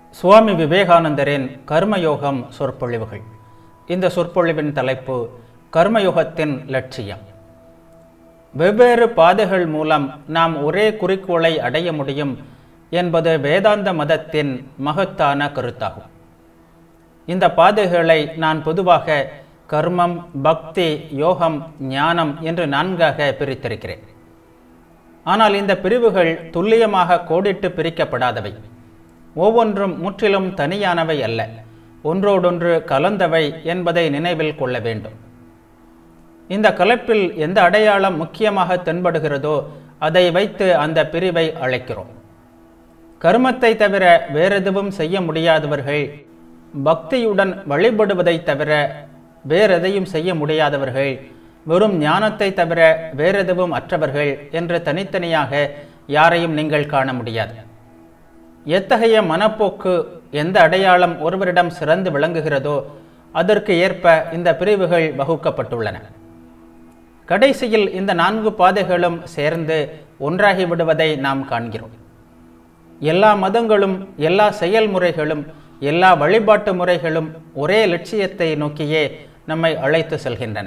சுவாமி விவேகானந்தரின் கர்மயோகம் சொற்பொழிவுகள் இந்த சொற்பொழிவின் தலைப்பு கர்மயோகத்தின் லட்சியம் வெவ்வேறு பாதைகள் மூலம் நாம் ஒரே குறிக்கோளை அடைய முடியும் என்பது வேதாந்த மதத்தின் மகத்தான கருத்தாகும் இந்த பாதைகளை நான் பொதுவாக கர்மம் பக்தி யோகம் ஞானம் என்று நான்காக பிரித்திருக்கிறேன் ஆனால் இந்த பிரிவுகள் துல்லியமாக கோடிட்டு பிரிக்கப்படாதவை ஒவ்வொன்றும் முற்றிலும் தனியானவை அல்ல ஒன்றோடொன்று கலந்தவை என்பதை நினைவில் கொள்ள வேண்டும் இந்த கலப்பில் எந்த அடையாளம் முக்கியமாக தென்படுகிறதோ அதை வைத்து அந்த பிரிவை அழைக்கிறோம் கர்மத்தை தவிர வேறெதுவும் செய்ய முடியாதவர்கள் பக்தியுடன் வழிபடுவதை தவிர வேறெதையும் செய்ய முடியாதவர்கள் வெறும் ஞானத்தை தவிர வேறெதுவும் அற்றவர்கள் என்று தனித்தனியாக யாரையும் நீங்கள் காண முடியாது எத்தகைய மனப்போக்கு எந்த அடையாளம் ஒருவரிடம் சிறந்து விளங்குகிறதோ அதற்கு ஏற்ப இந்த பிரிவுகள் வகுக்கப்பட்டுள்ளன கடைசியில் இந்த நான்கு பாதைகளும் சேர்ந்து ஒன்றாகி விடுவதை நாம் காண்கிறோம் எல்லா மதங்களும் எல்லா செயல்முறைகளும் எல்லா வழிபாட்டு முறைகளும் ஒரே லட்சியத்தை நோக்கியே நம்மை அழைத்து செல்கின்றன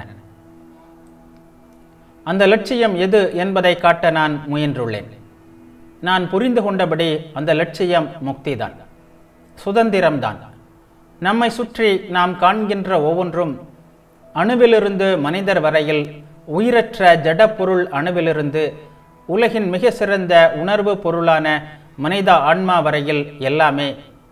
அந்த லட்சியம் எது என்பதை காட்ட நான் முயன்றுள்ளேன் நான் புரிந்து கொண்டபடி அந்த லட்சியம் முக்திதான் சுதந்திரம்தான் நம்மை சுற்றி நாம் காண்கின்ற ஒவ்வொன்றும் அணுவிலிருந்து மனிதர் வரையில் உயிரற்ற ஜட பொருள் அணுவிலிருந்து உலகின் மிக சிறந்த உணர்வு பொருளான மனித ஆன்மா வரையில் எல்லாமே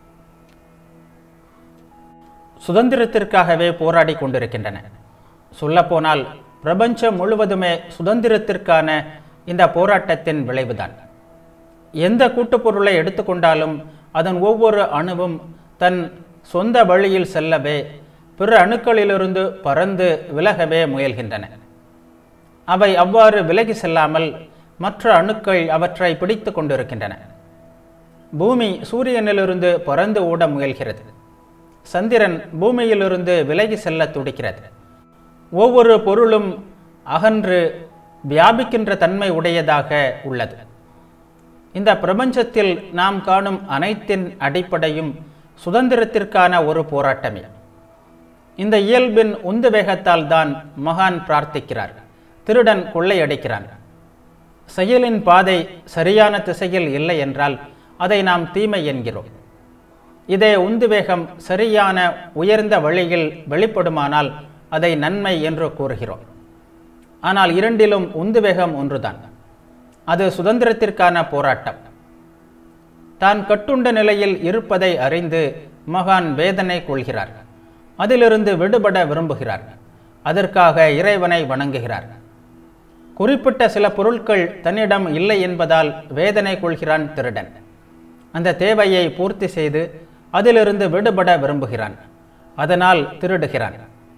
சுதந்திரத்திற்காகவே போராடி கொண்டிருக்கின்றன சொல்லப்போனால் பிரபஞ்சம் முழுவதுமே சுதந்திரத்திற்கான இந்த போராட்டத்தின் விளைவுதான் எந்த கூட்டுப்பொருளை எடுத்துக்கொண்டாலும் அதன் ஒவ்வொரு அணுவும் தன் சொந்த வழியில் செல்லவே பிற அணுக்களிலிருந்து பறந்து விலகவே முயல்கின்றன அவை அவ்வாறு விலகி செல்லாமல் மற்ற அணுக்கள் அவற்றை பிடித்து கொண்டிருக்கின்றன பூமி சூரியனிலிருந்து பறந்து ஓட முயல்கிறது சந்திரன் பூமியிலிருந்து விலகி செல்ல துடிக்கிறது ஒவ்வொரு பொருளும் அகன்று வியாபிக்கின்ற தன்மை உடையதாக உள்ளது இந்த பிரபஞ்சத்தில் நாம் காணும் அனைத்தின் அடிப்படையும் சுதந்திரத்திற்கான ஒரு போராட்டமே இந்த இயல்பின் உந்து வேகத்தால் தான் மகான் பிரார்த்திக்கிறார் திருடன் கொள்ளையடிக்கிறான் செயலின் பாதை சரியான திசையில் இல்லை என்றால் அதை நாம் தீமை என்கிறோம் இதே உந்துவேகம் சரியான உயர்ந்த வழியில் வெளிப்படுமானால் அதை நன்மை என்று கூறுகிறோம் ஆனால் இரண்டிலும் உந்துவேகம் ஒன்றுதான் அது சுதந்திரத்திற்கான போராட்டம் தான் கட்டுண்ட நிலையில் இருப்பதை அறிந்து மகான் வேதனை கொள்கிறார் அதிலிருந்து விடுபட விரும்புகிறார் அதற்காக இறைவனை வணங்குகிறார் குறிப்பிட்ட சில பொருட்கள் தன்னிடம் இல்லை என்பதால் வேதனை கொள்கிறான் திருடன் அந்த தேவையை பூர்த்தி செய்து அதிலிருந்து விடுபட விரும்புகிறான் அதனால் திருடுகிறான்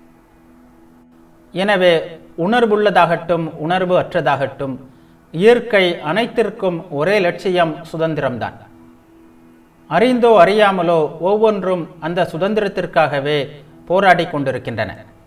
எனவே உணர்வுள்ளதாகட்டும் உணர்வு அற்றதாகட்டும் இயற்கை அனைத்திற்கும் ஒரே லட்சியம் சுதந்திரம்தான் அறிந்தோ அறியாமலோ ஒவ்வொன்றும் அந்த சுதந்திரத்திற்காகவே போராடி கொண்டிருக்கின்றன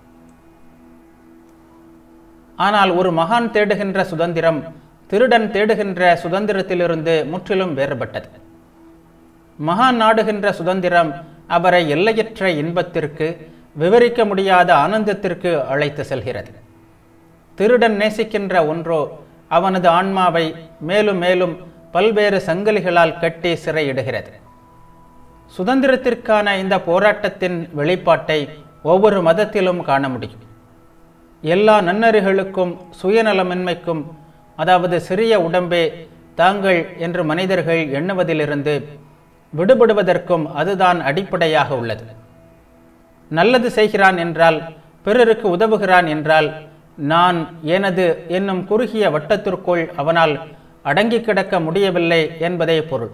ஆனால் ஒரு மகான் தேடுகின்ற சுதந்திரம் திருடன் தேடுகின்ற சுதந்திரத்திலிருந்து முற்றிலும் வேறுபட்டது மகான் நாடுகின்ற சுதந்திரம் அவரை எல்லையற்ற இன்பத்திற்கு விவரிக்க முடியாத ஆனந்தத்திற்கு அழைத்து செல்கிறது திருடன் நேசிக்கின்ற ஒன்றோ அவனது ஆன்மாவை மேலும் மேலும் பல்வேறு சங்கிலிகளால் கட்டி சிறையிடுகிறது சுதந்திரத்திற்கான இந்த போராட்டத்தின் வெளிப்பாட்டை ஒவ்வொரு மதத்திலும் காண முடியும் எல்லா நன்னறிகளுக்கும் சுயநலமின்மைக்கும் அதாவது சிறிய உடம்பே தாங்கள் என்று மனிதர்கள் எண்ணுவதிலிருந்து விடுபடுவதற்கும் அதுதான் அடிப்படையாக உள்ளது நல்லது செய்கிறான் என்றால் பிறருக்கு உதவுகிறான் என்றால் நான் எனது என்னும் குறுகிய வட்டத்திற்குள் அவனால் அடங்கி கிடக்க முடியவில்லை என்பதே பொருள்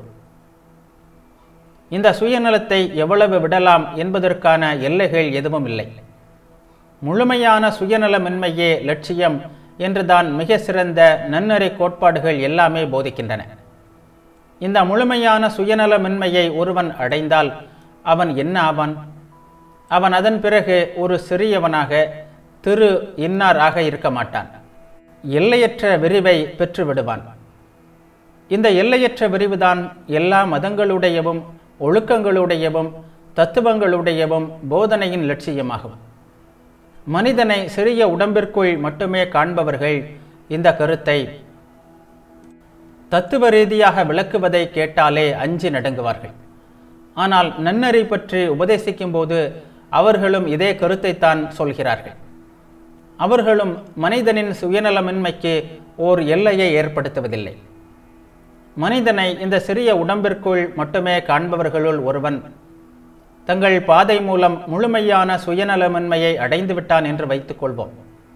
இந்த சுயநலத்தை எவ்வளவு விடலாம் என்பதற்கான எல்லைகள் எதுவும் இல்லை முழுமையான சுயநலமின்மையே லட்சியம் என்றுதான் மிக சிறந்த நன்னறி கோட்பாடுகள் எல்லாமே போதிக்கின்றன இந்த முழுமையான சுயநலமின்மையை ஒருவன் அடைந்தால் அவன் என்ன ஆவான் அவன் அதன் பிறகு ஒரு சிறியவனாக திரு இன்னார் ஆக இருக்க மாட்டான் எல்லையற்ற விரிவை பெற்று விடுவான் இந்த எல்லையற்ற விரிவுதான் எல்லா மதங்களுடையவும் ஒழுக்கங்களுடையவும் தத்துவங்களுடையவும் போதனையின் லட்சியமாகும் மனிதனை சிறிய உடம்பிற்குள் மட்டுமே காண்பவர்கள் இந்த கருத்தை தத்துவ ரீதியாக விளக்குவதை கேட்டாலே அஞ்சி நடுங்குவார்கள் ஆனால் நன்னறி பற்றி உபதேசிக்கும் போது அவர்களும் இதே கருத்தைத்தான் சொல்கிறார்கள் அவர்களும் மனிதனின் சுயநலமின்மைக்கு ஓர் எல்லையை ஏற்படுத்துவதில்லை மனிதனை இந்த சிறிய உடம்பிற்குள் மட்டுமே காண்பவர்களுள் ஒருவன் தங்கள் பாதை மூலம் முழுமையான சுயநலமின்மையை அடைந்து விட்டான் என்று வைத்துக் கொள்வோம்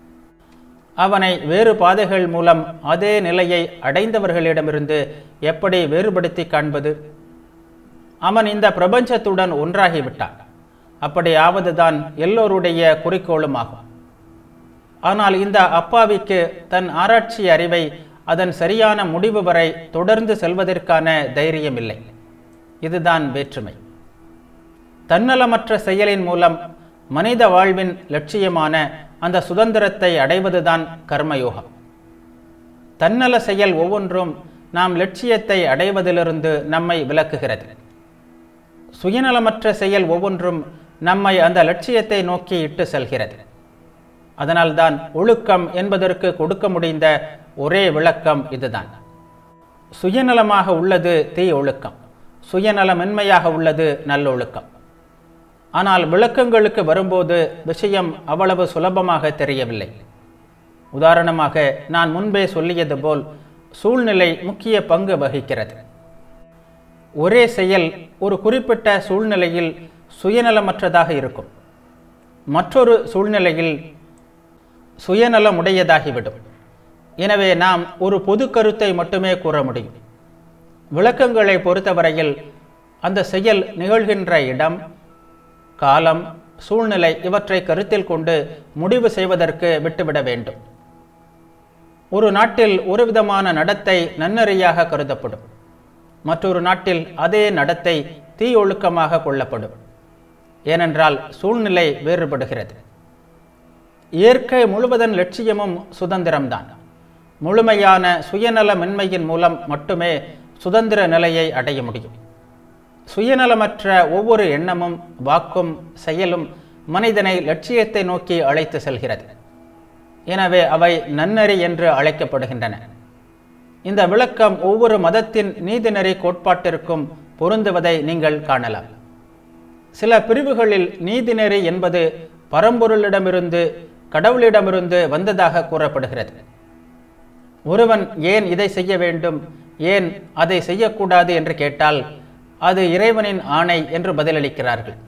அவனை வேறு பாதைகள் மூலம் அதே நிலையை அடைந்தவர்களிடமிருந்து எப்படி வேறுபடுத்தி காண்பது அவன் இந்த பிரபஞ்சத்துடன் ஒன்றாகிவிட்டான் அப்படி ஆவதுதான் எல்லோருடைய குறிக்கோளும் ஆகும் ஆனால் இந்த அப்பாவிக்கு தன் ஆராய்ச்சி அறிவை அதன் சரியான முடிவு வரை தொடர்ந்து செல்வதற்கான தைரியம் இல்லை இதுதான் வேற்றுமை தன்னலமற்ற செயலின் மூலம் மனித வாழ்வின் லட்சியமான அந்த சுதந்திரத்தை அடைவதுதான் கர்மயோகம் தன்னல செயல் ஒவ்வொன்றும் நாம் லட்சியத்தை அடைவதிலிருந்து நம்மை விலக்குகிறது சுயநலமற்ற செயல் ஒவ்வொன்றும் நம்மை அந்த லட்சியத்தை நோக்கி இட்டு செல்கிறது அதனால்தான் ஒழுக்கம் என்பதற்கு கொடுக்க முடிந்த ஒரே விளக்கம் இதுதான் சுயநலமாக உள்ளது தீ ஒழுக்கம் சுயநலமின்மையாக உள்ளது நல்லொழுக்கம் ஆனால் விளக்கங்களுக்கு வரும்போது விஷயம் அவ்வளவு சுலபமாக தெரியவில்லை உதாரணமாக நான் முன்பே சொல்லியது போல் சூழ்நிலை முக்கிய பங்கு வகிக்கிறது ஒரே செயல் ஒரு குறிப்பிட்ட சூழ்நிலையில் சுயநலமற்றதாக இருக்கும் மற்றொரு சூழ்நிலையில் சுயநலமுடையதாகிவிடும் எனவே நாம் ஒரு பொது கருத்தை மட்டுமே கூற முடியும் விளக்கங்களை பொறுத்தவரையில் அந்த செயல் நிகழ்கின்ற இடம் காலம் சூழ்நிலை இவற்றை கருத்தில் கொண்டு முடிவு செய்வதற்கு விட்டுவிட வேண்டும் ஒரு நாட்டில் ஒரு விதமான நடத்தை நன்னறியாக கருதப்படும் மற்றொரு நாட்டில் அதே நடத்தை தீ ஒழுக்கமாக கொள்ளப்படும் ஏனென்றால் சூழ்நிலை வேறுபடுகிறது இயற்கை முழுவதன் லட்சியமும் சுதந்திரம்தான் முழுமையான சுயநலமின்மையின் மூலம் மட்டுமே சுதந்திர நிலையை அடைய முடியும் சுயநலமற்ற ஒவ்வொரு எண்ணமும் வாக்கும் செயலும் மனிதனை லட்சியத்தை நோக்கி அழைத்து செல்கிறது எனவே அவை நன்னறி என்று அழைக்கப்படுகின்றன இந்த விளக்கம் ஒவ்வொரு மதத்தின் நீதிநெறி கோட்பாட்டிற்கும் பொருந்துவதை நீங்கள் காணலாம் சில பிரிவுகளில் நீதிநெறி என்பது பரம்பொருளிடமிருந்து கடவுளிடமிருந்து வந்ததாக கூறப்படுகிறது ஒருவன் ஏன் இதை செய்ய வேண்டும் ஏன் அதை செய்யக்கூடாது என்று கேட்டால் அது இறைவனின் ஆணை என்று பதிலளிக்கிறார்கள்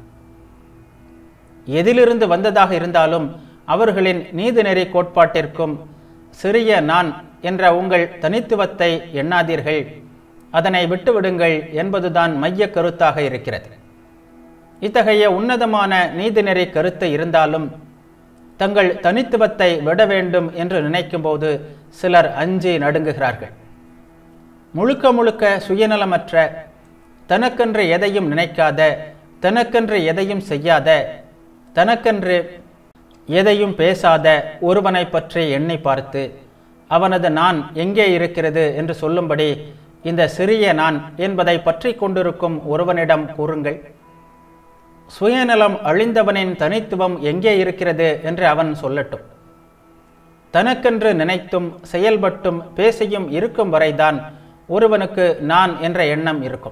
எதிலிருந்து வந்ததாக இருந்தாலும் அவர்களின் நீதிநெறி கோட்பாட்டிற்கும் சிறிய நான் என்ற உங்கள் தனித்துவத்தை எண்ணாதீர்கள் அதனை விட்டுவிடுங்கள் என்பதுதான் மைய கருத்தாக இருக்கிறது இத்தகைய உன்னதமான நீதிநெறி கருத்து இருந்தாலும் தங்கள் தனித்துவத்தை விட வேண்டும் என்று நினைக்கும்போது சிலர் அஞ்சி நடுங்குகிறார்கள் முழுக்க முழுக்க சுயநலமற்ற தனக்கென்று எதையும் நினைக்காத தனக்கென்று எதையும் செய்யாத தனக்கென்று எதையும் பேசாத ஒருவனை பற்றி எண்ணி பார்த்து அவனது நான் எங்கே இருக்கிறது என்று சொல்லும்படி இந்த சிறிய நான் என்பதை பற்றி கொண்டிருக்கும் ஒருவனிடம் கூறுங்கள் சுயநலம் அழிந்தவனின் தனித்துவம் எங்கே இருக்கிறது என்று அவன் சொல்லட்டும் தனக்கென்று நினைத்தும் செயல்பட்டும் பேசியும் இருக்கும் வரைதான் ஒருவனுக்கு நான் என்ற எண்ணம் இருக்கும்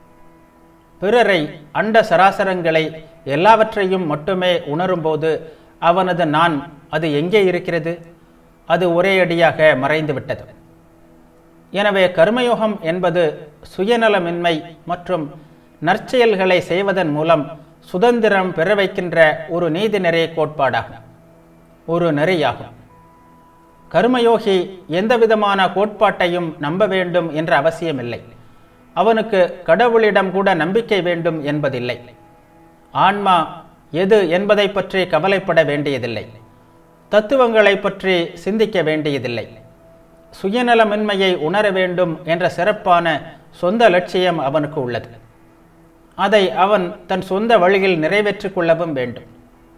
பிறரை அண்ட சராசரங்களை எல்லாவற்றையும் மட்டுமே உணரும்போது அவனது நான் அது எங்கே இருக்கிறது அது ஒரே அடியாக மறைந்து விட்டது எனவே கர்மயோகம் என்பது சுயநலமின்மை மற்றும் நற்செயல்களை செய்வதன் மூலம் சுதந்திரம் பெற வைக்கின்ற ஒரு நீதிநெறி கோட்பாடாகும் ஒரு நெறியாகும் கர்மயோகி எந்தவிதமான கோட்பாட்டையும் நம்ப வேண்டும் என்ற அவசியமில்லை அவனுக்கு கடவுளிடம் கூட நம்பிக்கை வேண்டும் என்பதில்லை ஆன்மா எது என்பதை பற்றி கவலைப்பட வேண்டியதில்லை தத்துவங்களை பற்றி சிந்திக்க வேண்டியதில்லை சுயநலமின்மையை உணர வேண்டும் என்ற சிறப்பான சொந்த லட்சியம் அவனுக்கு உள்ளது அதை அவன் தன் சொந்த வழியில் நிறைவேற்றிக் கொள்ளவும் வேண்டும்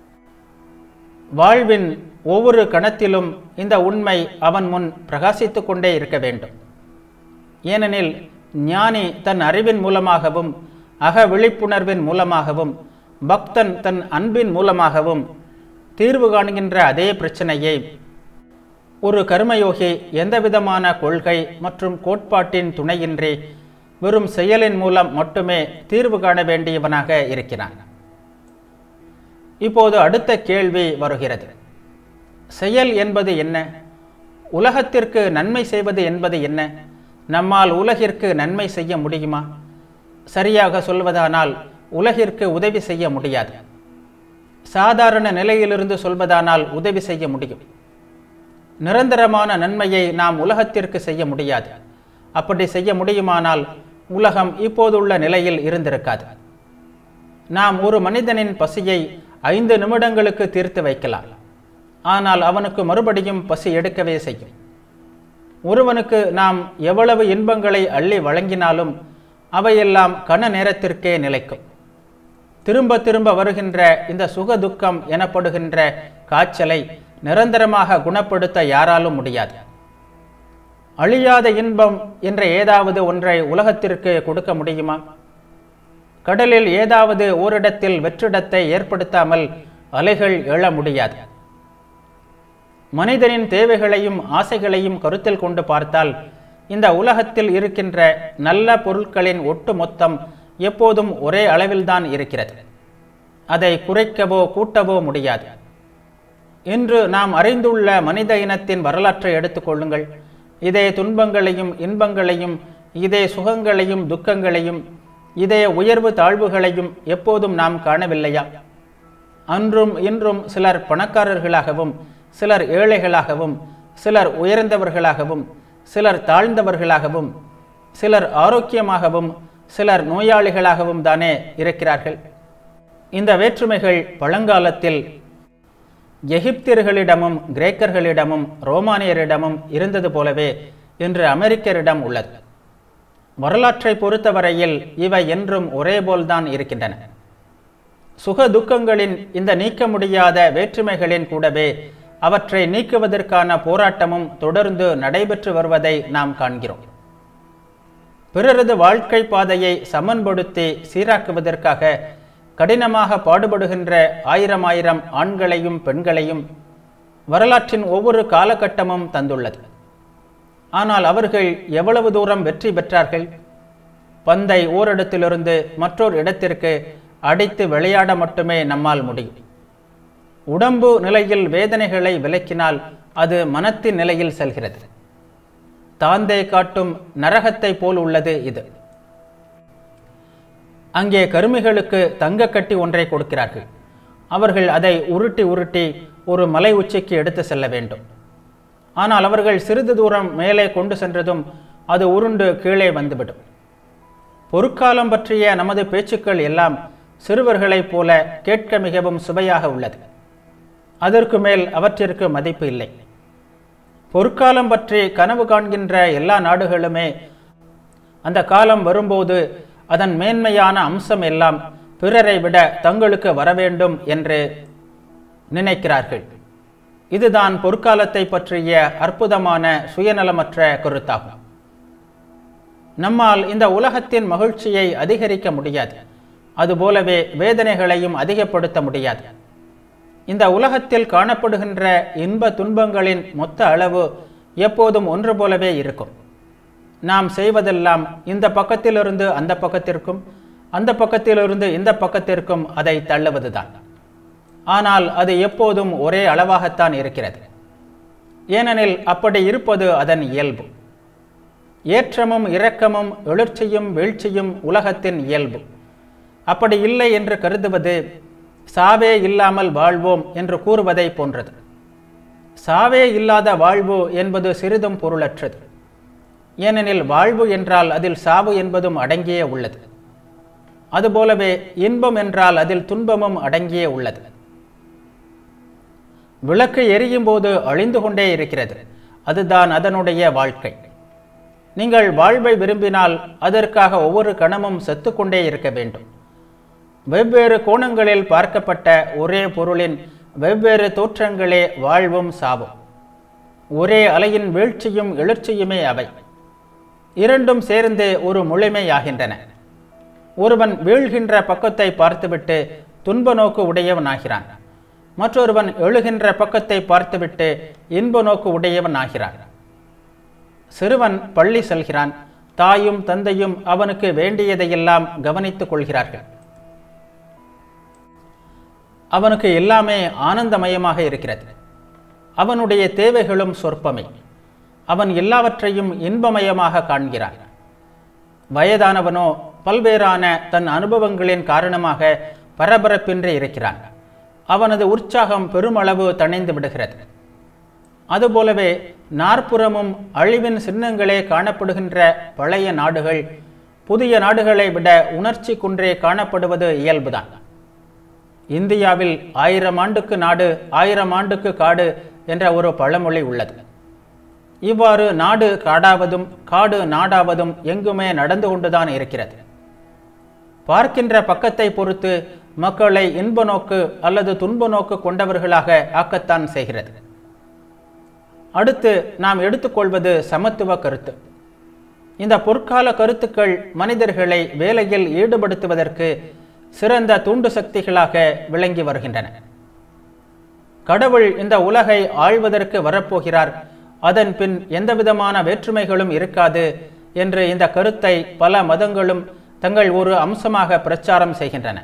வாழ்வின் ஒவ்வொரு கணத்திலும் இந்த உண்மை அவன் முன் பிரகாசித்துக் கொண்டே இருக்க வேண்டும் ஏனெனில் ஞானி தன் அறிவின் மூலமாகவும் அக விழிப்புணர்வின் மூலமாகவும் பக்தன் தன் அன்பின் மூலமாகவும் தீர்வு காண்கின்ற அதே பிரச்சனையை ஒரு கர்மயோகி எந்தவிதமான கொள்கை மற்றும் கோட்பாட்டின் துணையின்றி வெறும் செயலின் மூலம் மட்டுமே தீர்வு காண வேண்டியவனாக இருக்கிறான் இப்போது அடுத்த கேள்வி வருகிறது செயல் என்பது என்ன உலகத்திற்கு நன்மை செய்வது என்பது என்ன நம்மால் உலகிற்கு நன்மை செய்ய முடியுமா சரியாக சொல்வதானால் உலகிற்கு உதவி செய்ய முடியாது சாதாரண நிலையிலிருந்து சொல்வதானால் உதவி செய்ய முடியும் நிரந்தரமான நன்மையை நாம் உலகத்திற்கு செய்ய முடியாது அப்படி செய்ய முடியுமானால் உலகம் இப்போதுள்ள நிலையில் இருந்திருக்காது நாம் ஒரு மனிதனின் பசியை ஐந்து நிமிடங்களுக்கு தீர்த்து வைக்கலாம் ஆனால் அவனுக்கு மறுபடியும் பசி எடுக்கவே செய்யும் ஒருவனுக்கு நாம் எவ்வளவு இன்பங்களை அள்ளி வழங்கினாலும் அவையெல்லாம் கன நேரத்திற்கே நிலைக்கும் திரும்ப திரும்ப வருகின்ற இந்த சுக துக்கம் எனப்படுகின்ற காய்ச்சலை நிரந்தரமாக குணப்படுத்த யாராலும் முடியாது அழியாத இன்பம் என்ற ஏதாவது ஒன்றை உலகத்திற்கு கொடுக்க முடியுமா கடலில் ஏதாவது ஓரிடத்தில் வெற்றிடத்தை ஏற்படுத்தாமல் அலைகள் எழ முடியாது மனிதனின் தேவைகளையும் ஆசைகளையும் கருத்தில் கொண்டு பார்த்தால் இந்த உலகத்தில் இருக்கின்ற நல்ல பொருட்களின் ஒட்டு மொத்தம் எப்போதும் ஒரே அளவில்தான் இருக்கிறது அதை குறைக்கவோ கூட்டவோ முடியாது இன்று நாம் அறிந்துள்ள மனித இனத்தின் வரலாற்றை எடுத்துக்கொள்ளுங்கள் இதே துன்பங்களையும் இன்பங்களையும் இதே சுகங்களையும் துக்கங்களையும் இதே உயர்வு தாழ்வுகளையும் எப்போதும் நாம் காணவில்லையா அன்றும் இன்றும் சிலர் பணக்காரர்களாகவும் சிலர் ஏழைகளாகவும் சிலர் உயர்ந்தவர்களாகவும் சிலர் தாழ்ந்தவர்களாகவும் சிலர் ஆரோக்கியமாகவும் சிலர் நோயாளிகளாகவும் தானே இருக்கிறார்கள் இந்த வேற்றுமைகள் பழங்காலத்தில் எகிப்தியர்களிடமும் கிரேக்கர்களிடமும் ரோமானியரிடமும் இருந்தது போலவே இன்று அமெரிக்கரிடம் உள்ளது வரலாற்றை பொறுத்தவரையில் இவை என்றும் ஒரே போல்தான் இருக்கின்றன சுக துக்கங்களின் இந்த நீக்க முடியாத வேற்றுமைகளின் கூடவே அவற்றை நீக்குவதற்கான போராட்டமும் தொடர்ந்து நடைபெற்று வருவதை நாம் காண்கிறோம் பிறரது வாழ்க்கை பாதையை சமன்படுத்தி சீராக்குவதற்காக கடினமாக பாடுபடுகின்ற ஆயிரம் ஆயிரம் ஆண்களையும் பெண்களையும் வரலாற்றின் ஒவ்வொரு காலகட்டமும் தந்துள்ளது ஆனால் அவர்கள் எவ்வளவு தூரம் வெற்றி பெற்றார்கள் பந்தை ஓரிடத்திலிருந்து மற்றொரு இடத்திற்கு அடித்து விளையாட மட்டுமே நம்மால் முடியும் உடம்பு நிலையில் வேதனைகளை விலக்கினால் அது மனத்தின் நிலையில் செல்கிறது தாந்தே காட்டும் நரகத்தை போல் உள்ளது இது அங்கே கருமிகளுக்கு தங்கக்கட்டி ஒன்றை கொடுக்கிறார்கள் அவர்கள் அதை உருட்டி உருட்டி ஒரு மலை உச்சிக்கு எடுத்து செல்ல வேண்டும் ஆனால் அவர்கள் சிறிது தூரம் மேலே கொண்டு சென்றதும் அது உருண்டு கீழே வந்துவிடும் பொற்காலம் பற்றிய நமது பேச்சுக்கள் எல்லாம் சிறுவர்களைப் போல கேட்க மிகவும் சுவையாக உள்ளது அதற்கு மேல் அவற்றிற்கு மதிப்பு இல்லை பொற்காலம் பற்றி கனவு காண்கின்ற எல்லா நாடுகளுமே அந்த காலம் வரும்போது அதன் மேன்மையான அம்சம் எல்லாம் பிறரை விட தங்களுக்கு வரவேண்டும் என்று நினைக்கிறார்கள் இதுதான் பொற்காலத்தை பற்றிய அற்புதமான சுயநலமற்ற கருத்தாகும் நம்மால் இந்த உலகத்தின் மகிழ்ச்சியை அதிகரிக்க முடியாது அதுபோலவே வேதனைகளையும் அதிகப்படுத்த முடியாது இந்த உலகத்தில் காணப்படுகின்ற இன்ப துன்பங்களின் மொத்த அளவு எப்போதும் ஒன்று போலவே இருக்கும் நாம் செய்வதெல்லாம் இந்த பக்கத்திலிருந்து அந்த பக்கத்திற்கும் அந்த பக்கத்திலிருந்து இந்த பக்கத்திற்கும் அதை தள்ளுவதுதான் ஆனால் அது எப்போதும் ஒரே அளவாகத்தான் இருக்கிறது ஏனெனில் அப்படி இருப்பது அதன் இயல்பு ஏற்றமும் இரக்கமும் எழுச்சியும் வீழ்ச்சியும் உலகத்தின் இயல்பு அப்படி இல்லை என்று கருதுவது சாவே இல்லாமல் வாழ்வோம் என்று கூறுவதை போன்றது சாவே இல்லாத வாழ்வு என்பது சிறிதும் பொருளற்றது ஏனெனில் வாழ்வு என்றால் அதில் சாவு என்பதும் அடங்கியே உள்ளது அதுபோலவே இன்பம் என்றால் அதில் துன்பமும் அடங்கியே உள்ளது விளக்கு எரியும் போது அழிந்து கொண்டே இருக்கிறது அதுதான் அதனுடைய வாழ்க்கை நீங்கள் வாழ்வை விரும்பினால் அதற்காக ஒவ்வொரு கணமும் செத்துக்கொண்டே இருக்க வேண்டும் வெவ்வேறு கோணங்களில் பார்க்கப்பட்ட ஒரே பொருளின் வெவ்வேறு தோற்றங்களே வாழ்வும் சாவும் ஒரே அலையின் வீழ்ச்சியும் எழுச்சியுமே அவை இரண்டும் சேர்ந்து ஒரு முழுமையாகின்றன ஒருவன் வீழ்கின்ற பக்கத்தை பார்த்துவிட்டு துன்ப நோக்கு உடையவன் ஆகிறான் மற்றொருவன் எழுகின்ற பக்கத்தை பார்த்துவிட்டு இன்ப நோக்கு உடையவன் ஆகிறான் சிறுவன் பள்ளி செல்கிறான் தாயும் தந்தையும் அவனுக்கு வேண்டியதையெல்லாம் கவனித்துக் கொள்கிறார்கள் அவனுக்கு எல்லாமே ஆனந்தமயமாக இருக்கிறது அவனுடைய தேவைகளும் சொற்பமே அவன் எல்லாவற்றையும் இன்பமயமாக காண்கிறான் வயதானவனோ பல்வேறான தன் அனுபவங்களின் காரணமாக பரபரப்பின்றி இருக்கிறான் அவனது உற்சாகம் பெருமளவு தணிந்து விடுகிறது அதுபோலவே நாற்புறமும் அழிவின் சின்னங்களே காணப்படுகின்ற பழைய நாடுகள் புதிய நாடுகளை விட உணர்ச்சி குன்றே காணப்படுவது இயல்புதான் இந்தியாவில் ஆயிரம் ஆண்டுக்கு நாடு ஆயிரம் ஆண்டுக்கு காடு என்ற ஒரு பழமொழி உள்ளது இவ்வாறு நாடு காடாவதும் காடு நாடாவதும் எங்குமே நடந்து கொண்டுதான் இருக்கிறது பார்க்கின்ற பக்கத்தை பொறுத்து மக்களை இன்ப நோக்கு அல்லது துன்ப நோக்கு கொண்டவர்களாக ஆக்கத்தான் செய்கிறது அடுத்து நாம் எடுத்துக்கொள்வது சமத்துவ கருத்து இந்த பொற்கால கருத்துக்கள் மனிதர்களை வேலையில் ஈடுபடுத்துவதற்கு சிறந்த தூண்டு சக்திகளாக விளங்கி வருகின்றன கடவுள் இந்த உலகை ஆழ்வதற்கு வரப்போகிறார் அதன் பின் எந்தவிதமான வேற்றுமைகளும் இருக்காது என்று இந்த கருத்தை பல மதங்களும் தங்கள் ஒரு அம்சமாக பிரச்சாரம் செய்கின்றன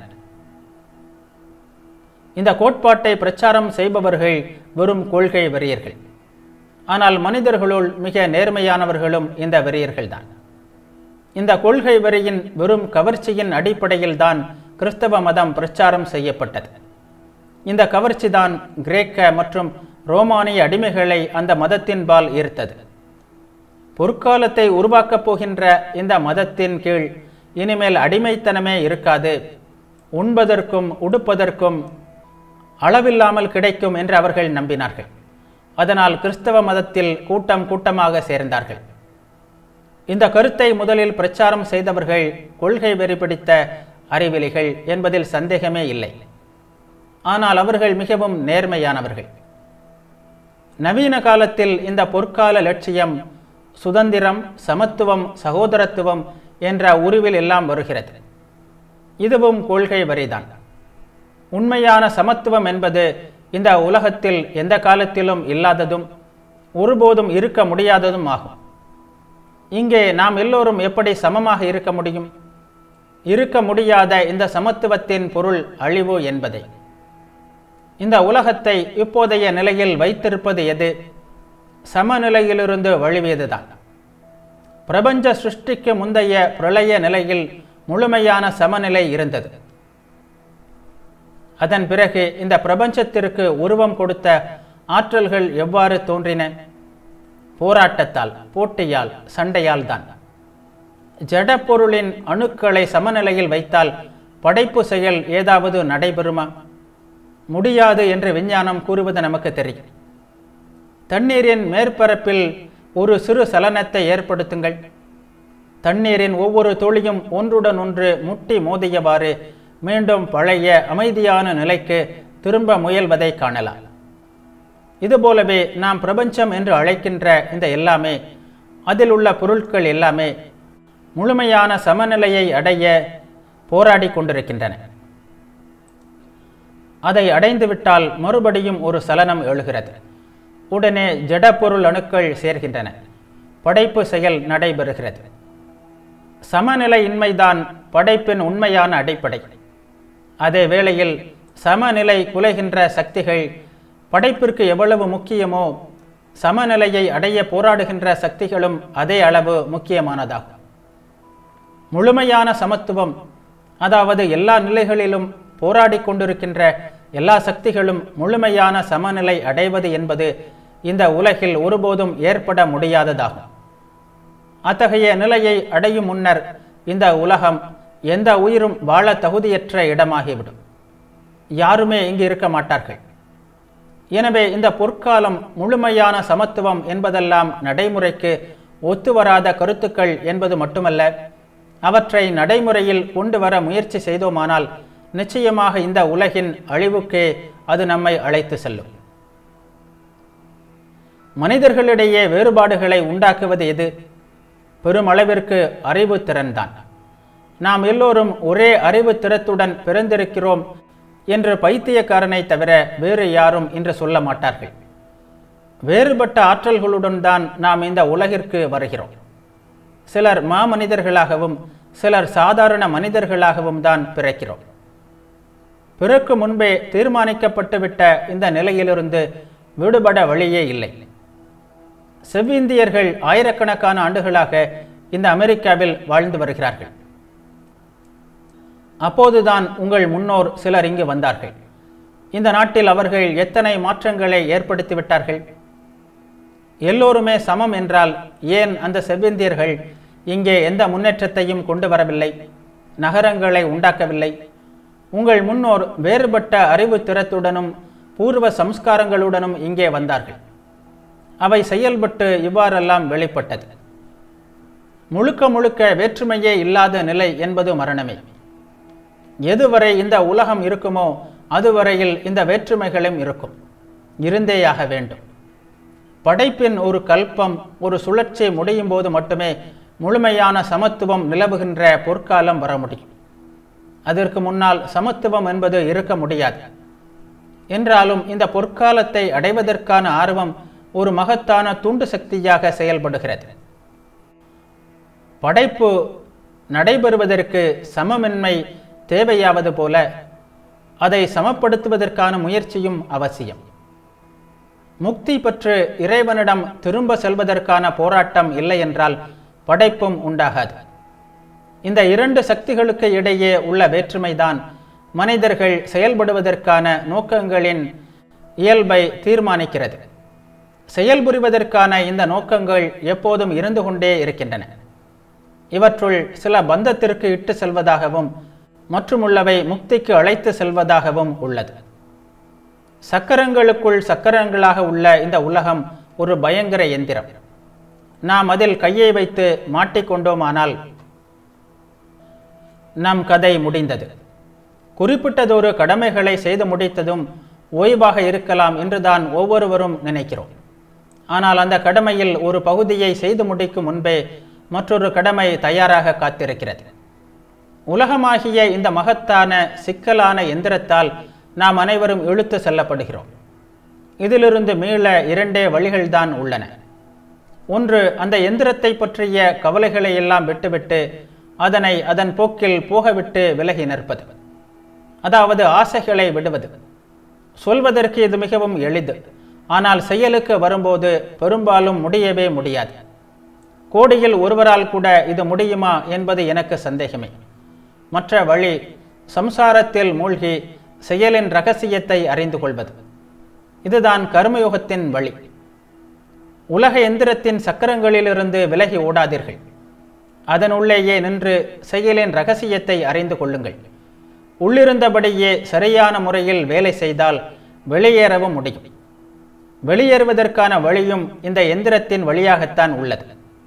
இந்த கோட்பாட்டை பிரச்சாரம் செய்பவர்கள் வெறும் கொள்கை வெறியர்கள் ஆனால் மனிதர்களுள் மிக நேர்மையானவர்களும் இந்த வெறியர்கள்தான் இந்த கொள்கை வெறியின் வெறும் கவர்ச்சியின் அடிப்படையில் தான் கிறிஸ்தவ மதம் பிரச்சாரம் செய்யப்பட்டது இந்த கவர்ச்சிதான் கிரேக்க மற்றும் ரோமானிய அடிமைகளை அந்த மதத்தின்பால் ஈர்த்தது பொற்காலத்தை உருவாக்கப் போகின்ற இந்த மதத்தின் கீழ் இனிமேல் அடிமைத்தனமே இருக்காது உண்பதற்கும் உடுப்பதற்கும் அளவில்லாமல் கிடைக்கும் என்று அவர்கள் நம்பினார்கள் அதனால் கிறிஸ்தவ மதத்தில் கூட்டம் கூட்டமாக சேர்ந்தார்கள் இந்த கருத்தை முதலில் பிரச்சாரம் செய்தவர்கள் கொள்கை வெறி பிடித்த அறிவிலிகள் என்பதில் சந்தேகமே இல்லை ஆனால் அவர்கள் மிகவும் நேர்மையானவர்கள் நவீன காலத்தில் இந்த பொற்கால லட்சியம் சுதந்திரம் சமத்துவம் சகோதரத்துவம் என்ற உருவில் எல்லாம் வருகிறது இதுவும் கொள்கை வரிதான் உண்மையான சமத்துவம் என்பது இந்த உலகத்தில் எந்த காலத்திலும் இல்லாததும் ஒருபோதும் இருக்க முடியாததும் ஆகும் இங்கே நாம் எல்லோரும் எப்படி சமமாக இருக்க முடியும் இருக்க முடியாத இந்த சமத்துவத்தின் பொருள் அழிவு என்பதை இந்த உலகத்தை இப்போதைய நிலையில் வைத்திருப்பது எது சமநிலையிலிருந்து வழிவியதுதான் பிரபஞ்ச சிருஷ்டிக்கு முந்தைய பிரளய நிலையில் முழுமையான சமநிலை இருந்தது அதன் பிறகு இந்த பிரபஞ்சத்திற்கு உருவம் கொடுத்த ஆற்றல்கள் எவ்வாறு தோன்றின போராட்டத்தால் போட்டியால் சண்டையால் தான் ஜடப்பொருளின் அணுக்களை சமநிலையில் வைத்தால் படைப்பு செயல் ஏதாவது நடைபெறுமா முடியாது என்று விஞ்ஞானம் கூறுவது நமக்கு தெரியும் தண்ணீரின் மேற்பரப்பில் ஒரு சிறு சலனத்தை ஏற்படுத்துங்கள் தண்ணீரின் ஒவ்வொரு துளியும் ஒன்றுடன் ஒன்று முட்டி மோதியவாறு மீண்டும் பழைய அமைதியான நிலைக்கு திரும்ப முயல்வதை காணலாம் இதுபோலவே நாம் பிரபஞ்சம் என்று அழைக்கின்ற இந்த எல்லாமே அதில் உள்ள பொருட்கள் எல்லாமே முழுமையான சமநிலையை அடைய போராடி கொண்டிருக்கின்றன அதை அடைந்துவிட்டால் மறுபடியும் ஒரு சலனம் எழுகிறது உடனே ஜடப்பொருள் அணுக்கள் சேர்கின்றன படைப்பு செயல் நடைபெறுகிறது சமநிலையின்மைதான் படைப்பின் உண்மையான அடிப்படை அதே வேளையில் சமநிலை குலைகின்ற சக்திகள் படைப்பிற்கு எவ்வளவு முக்கியமோ சமநிலையை அடைய போராடுகின்ற சக்திகளும் அதே அளவு முக்கியமானதாகும் முழுமையான சமத்துவம் அதாவது எல்லா நிலைகளிலும் போராடி கொண்டிருக்கின்ற எல்லா சக்திகளும் முழுமையான சமநிலை அடைவது என்பது இந்த உலகில் ஒருபோதும் ஏற்பட முடியாததாகும் அத்தகைய நிலையை அடையும் முன்னர் இந்த உலகம் எந்த உயிரும் வாழ தகுதியற்ற இடமாகிவிடும் யாருமே இங்கு இருக்க மாட்டார்கள் எனவே இந்த பொற்காலம் முழுமையான சமத்துவம் என்பதெல்லாம் நடைமுறைக்கு ஒத்துவராத கருத்துக்கள் என்பது மட்டுமல்ல அவற்றை நடைமுறையில் கொண்டு வர முயற்சி செய்தோமானால் நிச்சயமாக இந்த உலகின் அழிவுக்கே அது நம்மை அழைத்து செல்லும் மனிதர்களிடையே வேறுபாடுகளை உண்டாக்குவது எது பெருமளவிற்கு அறிவு திறன்தான் நாம் எல்லோரும் ஒரே அறிவு திறத்துடன் பிறந்திருக்கிறோம் என்று பைத்தியக்காரனை தவிர வேறு யாரும் இன்று சொல்ல மாட்டார்கள் வேறுபட்ட ஆற்றல்களுடன் தான் நாம் இந்த உலகிற்கு வருகிறோம் சிலர் மாமனிதர்களாகவும் சிலர் சாதாரண மனிதர்களாகவும் தான் பிறக்கிறோம் பிறக்கு முன்பே தீர்மானிக்கப்பட்டுவிட்ட இந்த நிலையிலிருந்து விடுபட வழியே இல்லை செவ்விந்தியர்கள் ஆயிரக்கணக்கான ஆண்டுகளாக இந்த அமெரிக்காவில் வாழ்ந்து வருகிறார்கள் அப்போதுதான் உங்கள் முன்னோர் சிலர் இங்கு வந்தார்கள் இந்த நாட்டில் அவர்கள் எத்தனை மாற்றங்களை ஏற்படுத்தி விட்டார்கள் எல்லோருமே சமம் என்றால் ஏன் அந்த செவ்விந்தியர்கள் இங்கே எந்த முன்னேற்றத்தையும் கொண்டு வரவில்லை நகரங்களை உண்டாக்கவில்லை உங்கள் முன்னோர் வேறுபட்ட அறிவு திறத்துடனும் பூர்வ சம்ஸ்காரங்களுடனும் இங்கே வந்தார்கள் அவை செயல்பட்டு இவ்வாறெல்லாம் வெளிப்பட்டது முழுக்க முழுக்க வேற்றுமையே இல்லாத நிலை என்பது மரணமே எதுவரை இந்த உலகம் இருக்குமோ அதுவரையில் இந்த வேற்றுமைகளும் இருக்கும் இருந்தேயாக வேண்டும் படைப்பின் ஒரு கல்பம் ஒரு சுழற்சி முடியும் போது மட்டுமே முழுமையான சமத்துவம் நிலவுகின்ற பொற்காலம் வர முடியும் அதற்கு முன்னால் சமத்துவம் என்பது இருக்க முடியாது என்றாலும் இந்த பொற்காலத்தை அடைவதற்கான ஆர்வம் ஒரு மகத்தான தூண்டு சக்தியாக செயல்படுகிறது படைப்பு நடைபெறுவதற்கு சமமின்மை தேவையாவது போல அதை சமப்படுத்துவதற்கான முயற்சியும் அவசியம் முக்தி பெற்று இறைவனிடம் திரும்ப செல்வதற்கான போராட்டம் இல்லை என்றால் படைப்பும் உண்டாகாது இந்த இரண்டு சக்திகளுக்கு இடையே உள்ள வேற்றுமைதான் மனிதர்கள் செயல்படுவதற்கான நோக்கங்களின் இயல்பை தீர்மானிக்கிறது செயல்புரிவதற்கான இந்த நோக்கங்கள் எப்போதும் இருந்து கொண்டே இருக்கின்றன இவற்றுள் சில பந்தத்திற்கு இட்டு செல்வதாகவும் மற்றுமுள்ளவை முக்திக்கு அழைத்து செல்வதாகவும் உள்ளது சக்கரங்களுக்குள் சக்கரங்களாக உள்ள இந்த உலகம் ஒரு பயங்கர எந்திரம் நாம் அதில் கையை வைத்து மாட்டிக்கொண்டோமானால் நம் கதை முடிந்தது குறிப்பிட்டதொரு கடமைகளை செய்து முடித்ததும் ஓய்வாக இருக்கலாம் என்றுதான் ஒவ்வொருவரும் நினைக்கிறோம் ஆனால் அந்த கடமையில் ஒரு பகுதியை செய்து முடிக்கும் முன்பே மற்றொரு கடமை தயாராக காத்திருக்கிறது உலகமாகிய இந்த மகத்தான சிக்கலான எந்திரத்தால் நாம் அனைவரும் இழுத்து செல்லப்படுகிறோம் இதிலிருந்து மீள இரண்டே வழிகள்தான் உள்ளன ஒன்று அந்த எந்திரத்தை பற்றிய கவலைகளை எல்லாம் விட்டுவிட்டு அதனை அதன் போக்கில் போகவிட்டு விலகி நிற்பது அதாவது ஆசைகளை விடுவது சொல்வதற்கு இது மிகவும் எளிது ஆனால் செயலுக்கு வரும்போது பெரும்பாலும் முடியவே முடியாது கோடியில் ஒருவரால் கூட இது முடியுமா என்பது எனக்கு சந்தேகமே மற்ற வழி சம்சாரத்தில் மூழ்கி செயலின் ரகசியத்தை அறிந்து கொள்வது இதுதான் கர்மயோகத்தின் வழி உலக எந்திரத்தின் சக்கரங்களிலிருந்து விலகி ஓடாதீர்கள் அதனுள்ளேயே நின்று செயலின் ரகசியத்தை அறிந்து கொள்ளுங்கள் உள்ளிருந்தபடியே சரியான முறையில் வேலை செய்தால் வெளியேறவும் முடியும் வெளியேறுவதற்கான வழியும் இந்த எந்திரத்தின் வழியாகத்தான் உள்ளது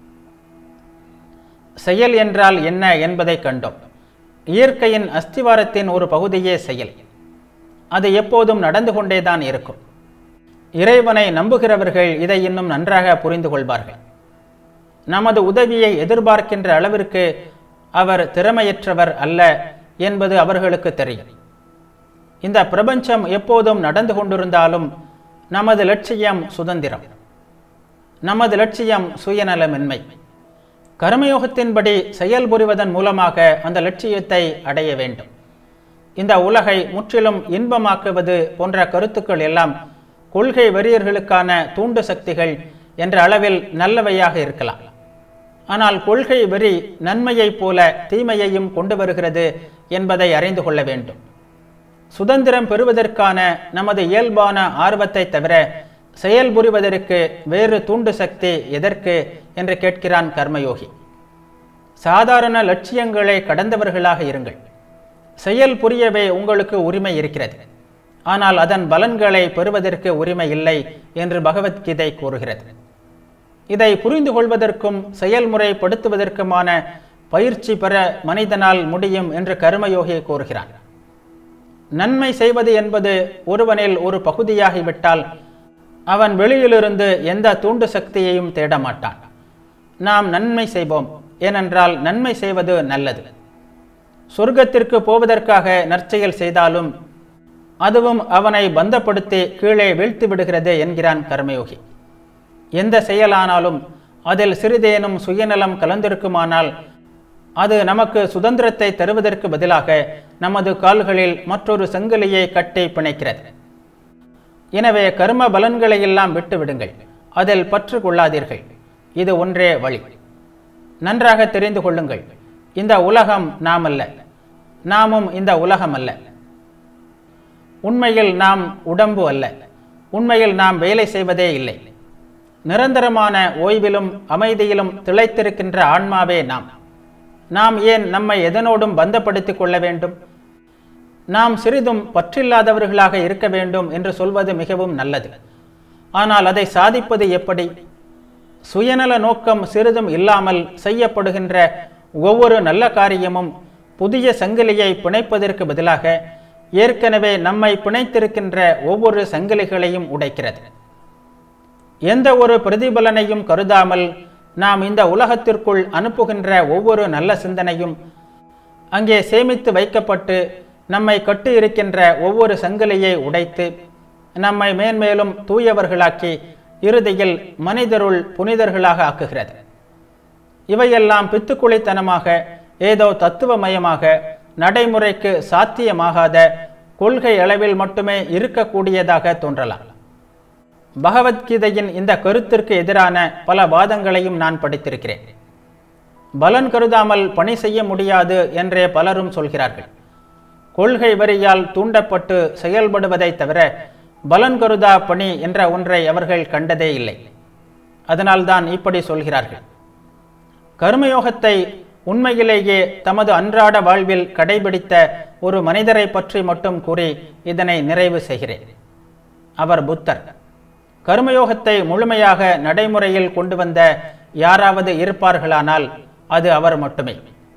செயல் என்றால் என்ன என்பதை கண்டோம் இயற்கையின் அஸ்திவாரத்தின் ஒரு பகுதியே செயல் அது எப்போதும் நடந்து கொண்டேதான் இருக்கும் இறைவனை நம்புகிறவர்கள் இதை இன்னும் நன்றாக புரிந்து கொள்வார்கள் நமது உதவியை எதிர்பார்க்கின்ற அளவிற்கு அவர் திறமையற்றவர் அல்ல என்பது அவர்களுக்கு தெரியும் இந்த பிரபஞ்சம் எப்போதும் நடந்து கொண்டிருந்தாலும் நமது லட்சியம் சுதந்திரம் நமது லட்சியம் சுயநலமின்மை கர்மயோகத்தின்படி செயல்புரிவதன் மூலமாக அந்த லட்சியத்தை அடைய வேண்டும் இந்த உலகை முற்றிலும் இன்பமாக்குவது போன்ற கருத்துக்கள் எல்லாம் கொள்கை வெறியர்களுக்கான தூண்டு சக்திகள் என்ற அளவில் நல்லவையாக இருக்கலாம் ஆனால் கொள்கை வெறி நன்மையைப் போல தீமையையும் கொண்டு வருகிறது என்பதை அறிந்து கொள்ள வேண்டும் சுதந்திரம் பெறுவதற்கான நமது இயல்பான ஆர்வத்தை தவிர செயல்புரிவதற்கு வேறு தூண்டு சக்தி எதற்கு என்று கேட்கிறான் கர்மயோகி சாதாரண லட்சியங்களை கடந்தவர்களாக இருங்கள் செயல் புரியவே உங்களுக்கு உரிமை இருக்கிறது ஆனால் அதன் பலன்களை பெறுவதற்கு உரிமை இல்லை என்று பகவத்கீதை கூறுகிறது இதை புரிந்து கொள்வதற்கும் செயல்முறைப்படுத்துவதற்குமான பயிற்சி பெற மனிதனால் முடியும் என்று கர்மயோகி கூறுகிறான் நன்மை செய்வது என்பது ஒருவனில் ஒரு பகுதியாகிவிட்டால் அவன் வெளியிலிருந்து எந்த தூண்டு சக்தியையும் தேட மாட்டான் நாம் நன்மை செய்வோம் ஏனென்றால் நன்மை செய்வது நல்லது சொர்க்கத்திற்கு போவதற்காக நற்செயல் செய்தாலும் அதுவும் அவனை பந்தப்படுத்தி கீழே வீழ்த்தி விடுகிறது என்கிறான் கர்மயோகி எந்த செயலானாலும் அதில் சிறிதேனும் சுயநலம் கலந்திருக்குமானால் அது நமக்கு சுதந்திரத்தை தருவதற்கு பதிலாக நமது கால்களில் மற்றொரு சங்கிலியை கட்டி பிணைக்கிறது எனவே கர்ம பலன்களை எல்லாம் விட்டு விடுங்கள் அதில் பற்று கொள்ளாதீர்கள் இது ஒன்றே வழி நன்றாக தெரிந்து கொள்ளுங்கள் இந்த உலகம் நாம் அல்ல நாமும் இந்த உலகம் அல்ல உண்மையில் நாம் உடம்பு அல்ல உண்மையில் நாம் வேலை செய்வதே இல்லை நிரந்தரமான ஓய்விலும் அமைதியிலும் திளைத்திருக்கின்ற ஆன்மாவே நாம் நாம் ஏன் நம்மை எதனோடும் பந்தப்படுத்திக் கொள்ள வேண்டும் நாம் சிறிதும் பற்றில்லாதவர்களாக இருக்க வேண்டும் என்று சொல்வது மிகவும் நல்லது ஆனால் அதை சாதிப்பது எப்படி சுயநல நோக்கம் சிறிதும் இல்லாமல் செய்யப்படுகின்ற ஒவ்வொரு நல்ல காரியமும் புதிய சங்கிலியை பிணைப்பதற்கு பதிலாக ஏற்கனவே நம்மை பிணைத்திருக்கின்ற ஒவ்வொரு சங்கிலிகளையும் உடைக்கிறது எந்த ஒரு பிரதிபலனையும் கருதாமல் நாம் இந்த உலகத்திற்குள் அனுப்புகின்ற ஒவ்வொரு நல்ல சிந்தனையும் அங்கே சேமித்து வைக்கப்பட்டு நம்மை கட்டி இருக்கின்ற ஒவ்வொரு சங்கிலியை உடைத்து நம்மை மேன்மேலும் தூயவர்களாக்கி இறுதியில் மனிதருள் புனிதர்களாக ஆக்குகிறது இவையெல்லாம் பித்துக்குளித்தனமாக ஏதோ தத்துவமயமாக நடைமுறைக்கு சாத்தியமாகாத கொள்கை அளவில் மட்டுமே இருக்கக்கூடியதாக தோன்றலாம் பகவத்கீதையின் இந்த கருத்திற்கு எதிரான பல வாதங்களையும் நான் படித்திருக்கிறேன் பலன் கருதாமல் பணி செய்ய முடியாது என்றே பலரும் சொல்கிறார்கள் கொள்கை வரியால் தூண்டப்பட்டு செயல்படுவதை தவிர பலன் கருதா பணி என்ற ஒன்றை அவர்கள் கண்டதே இல்லை அதனால்தான் இப்படி சொல்கிறார்கள் கர்மயோகத்தை உண்மையிலேயே தமது அன்றாட வாழ்வில் கடைபிடித்த ஒரு மனிதரை பற்றி மட்டும் கூறி இதனை நிறைவு செய்கிறேன் அவர் புத்தர் கர்மயோகத்தை முழுமையாக நடைமுறையில் கொண்டு வந்த யாராவது இருப்பார்களானால் அது அவர் மட்டுமே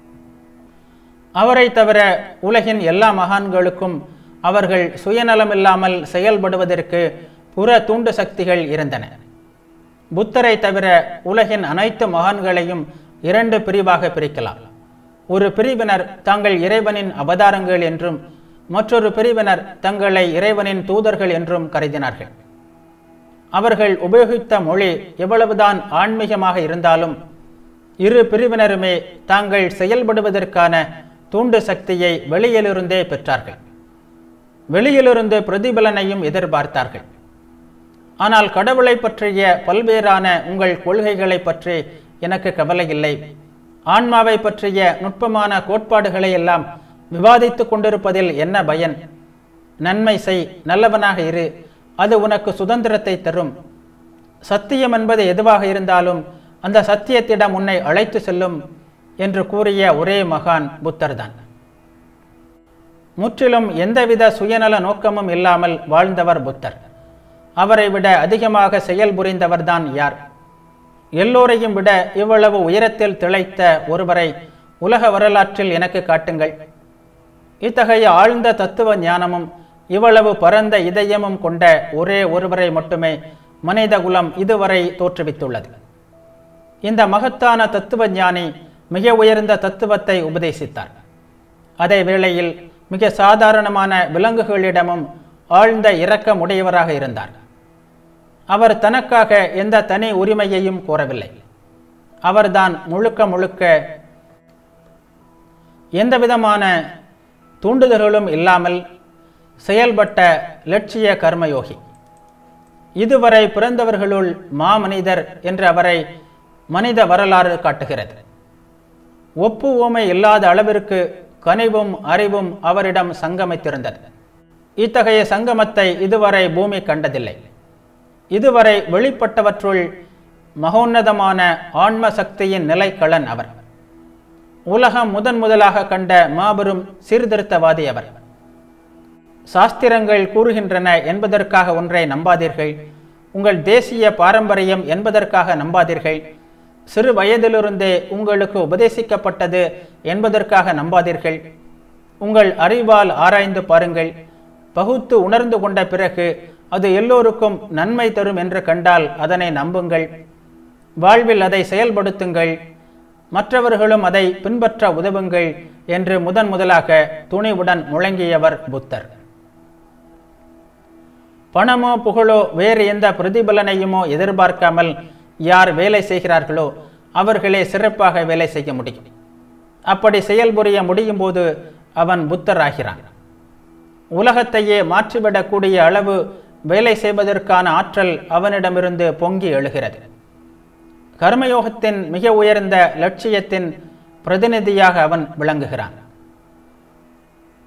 அவரை தவிர உலகின் எல்லா மகான்களுக்கும் அவர்கள் சுயநலமில்லாமல் செயல்படுவதற்கு புற தூண்டு சக்திகள் இருந்தன புத்தரை தவிர உலகின் அனைத்து மகான்களையும் இரண்டு பிரிவாக பிரிக்கலாம் ஒரு பிரிவினர் தாங்கள் இறைவனின் அவதாரங்கள் என்றும் மற்றொரு பிரிவினர் தங்களை இறைவனின் தூதர்கள் என்றும் கருதினார்கள் அவர்கள் உபயோகித்த மொழி எவ்வளவுதான் ஆன்மீகமாக இருந்தாலும் இரு பிரிவினருமே தாங்கள் செயல்படுவதற்கான தூண்டு சக்தியை வெளியிலிருந்தே பெற்றார்கள் வெளியிலிருந்து பிரதிபலனையும் எதிர்பார்த்தார்கள் ஆனால் கடவுளை பற்றிய பல்வேறான உங்கள் கொள்கைகளை பற்றி எனக்கு கவலை இல்லை ஆன்மாவை பற்றிய நுட்பமான கோட்பாடுகளை எல்லாம் விவாதித்துக் கொண்டிருப்பதில் என்ன பயன் நன்மை செய் நல்லவனாக இரு அது உனக்கு சுதந்திரத்தை தரும் சத்தியம் என்பது எதுவாக இருந்தாலும் அந்த சத்தியத்திடம் உன்னை அழைத்து செல்லும் என்று கூறிய ஒரே மகான் புத்தர்தான் முற்றிலும் எந்தவித சுயநல நோக்கமும் இல்லாமல் வாழ்ந்தவர் புத்தர் அவரை விட அதிகமாக செயல் புரிந்தவர்தான் யார் எல்லோரையும் விட இவ்வளவு உயரத்தில் திளைத்த ஒருவரை உலக வரலாற்றில் எனக்கு காட்டுங்கள் இத்தகைய ஆழ்ந்த தத்துவ ஞானமும் இவ்வளவு பரந்த இதயமும் கொண்ட ஒரே ஒருவரை மட்டுமே மனித குலம் இதுவரை தோற்றுவித்துள்ளது இந்த மகத்தான தத்துவ ஞானி மிக உயர்ந்த தத்துவத்தை உபதேசித்தார் அதே வேளையில் மிக சாதாரணமான விலங்குகளிடமும் ஆழ்ந்த இரக்கம் உடையவராக இருந்தார் அவர் தனக்காக எந்த தனி உரிமையையும் கோரவில்லை அவர்தான் முழுக்க முழுக்க எந்தவிதமான தூண்டுதல்களும் இல்லாமல் செயல்பட்ட லட்சிய கர்மயோகி இதுவரை பிறந்தவர்களுள் மாமனிதர் என்று அவரை மனித வரலாறு காட்டுகிறது ஒப்பு ஓமை இல்லாத அளவிற்கு கனிவும் அறிவும் அவரிடம் சங்கமித்திருந்தது இத்தகைய சங்கமத்தை இதுவரை பூமி கண்டதில்லை இதுவரை வெளிப்பட்டவற்றுள் மகோன்னதமான ஆன்ம சக்தியின் நிலைக்களன் அவர் உலகம் முதன் முதலாக கண்ட மாபெரும் சீர்திருத்தவாதி அவர் சாஸ்திரங்கள் கூறுகின்றன என்பதற்காக ஒன்றை நம்பாதீர்கள் உங்கள் தேசிய பாரம்பரியம் என்பதற்காக நம்பாதீர்கள் சிறு வயதிலிருந்தே உங்களுக்கு உபதேசிக்கப்பட்டது என்பதற்காக நம்பாதீர்கள் உங்கள் அறிவால் ஆராய்ந்து பாருங்கள் பகுத்து உணர்ந்து கொண்ட பிறகு அது எல்லோருக்கும் நன்மை தரும் என்று கண்டால் அதனை நம்புங்கள் வாழ்வில் அதை செயல்படுத்துங்கள் மற்றவர்களும் அதை பின்பற்ற உதவுங்கள் என்று முதன் முதலாக துணிவுடன் முழங்கியவர் புத்தர் பணமோ புகழோ வேறு எந்த பிரதிபலனையுமோ எதிர்பார்க்காமல் யார் வேலை செய்கிறார்களோ அவர்களே சிறப்பாக வேலை செய்ய முடியும் அப்படி செயல்புரிய முடியும் போது அவன் புத்தர் ஆகிறான் உலகத்தையே மாற்றிவிடக்கூடிய அளவு வேலை செய்வதற்கான ஆற்றல் அவனிடமிருந்து பொங்கி எழுகிறது கர்மயோகத்தின் மிக உயர்ந்த லட்சியத்தின் பிரதிநிதியாக அவன் விளங்குகிறான்